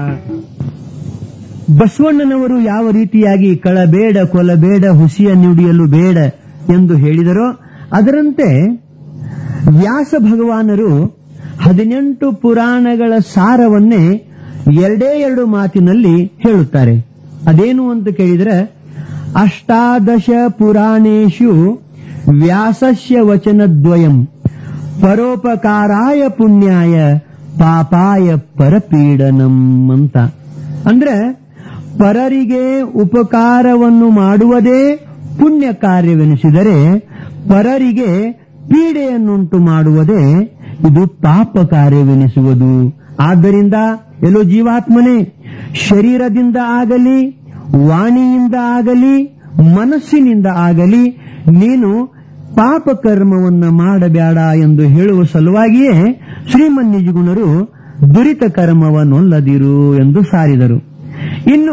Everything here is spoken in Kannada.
ಬಸವಣ್ಣನವರು ಯಾವ ರೀತಿಯಾಗಿ ಕಳಬೇಡ ಕೊಲಬೇಡ ಹುಸಿಯ ನುಡಿಯಲು ಬೇಡ ಎಂದು ಹೇಳಿದರೋ ಅದರಂತೆ ವ್ಯಾಸ ಭಗವಾನರು ಹದಿನೆಂಟು ಪುರಾಣಗಳ ಸಾರವನ್ನೇ ಎರಡೇ ಎರಡು ಮಾತಿನಲ್ಲಿ ಹೇಳುತ್ತಾರೆ ಅದೇನು ಅಂತ ಕೇಳಿದ್ರೆ ಅಷ್ಟಾದಶ ಪುರಾಣೇಶು ವ್ಯಾಸಸ್ಯ ವಚನದ್ವಯಂ ಪರೋಪಕಾರಾಯ ಪುಣ್ಯಾಯ ಪಾಪಾಯ ಪರಪೀಡನಂ ಅಂತ ಅಂದ್ರೆ ಪರರಿಗೆ ಉಪಕಾರವನ್ನು ಮಾಡುವುದೇ ಪುಣ್ಯ ಕಾರ್ಯವೆನಿಸಿದರೆ ಪರರಿಗೆ ಪೀಡೆಯನ್ನುಂಟು ಮಾಡುವುದೇ ಇದು ಪಾಪ ಕಾರ್ಯವೆನಿಸುವುದು ಆದ್ದರಿಂದ ಎಲ್ಲೋ ಜೀವಾತ್ಮನೇ ಶರೀರದಿಂದ ಆಗಲಿ ವಾಣಿಯಿಂದ ಆಗಲಿ ಮನಸ್ಸಿನಿಂದ ಆಗಲಿ ನೀನು ಪಾಪ ಕರ್ಮವನ್ನ ಮಾಡಬೇಡ ಎಂದು ಹೇಳುವ ಸಲುವಾಗಿಯೇ ಶ್ರೀಮನ್ನಿಜುಗುಣರು ದುರಿತ ಕರ್ಮವನ್ನೊಲ್ಲದಿರು ಎಂದು ಸಾರಿದರು ಇನ್ನು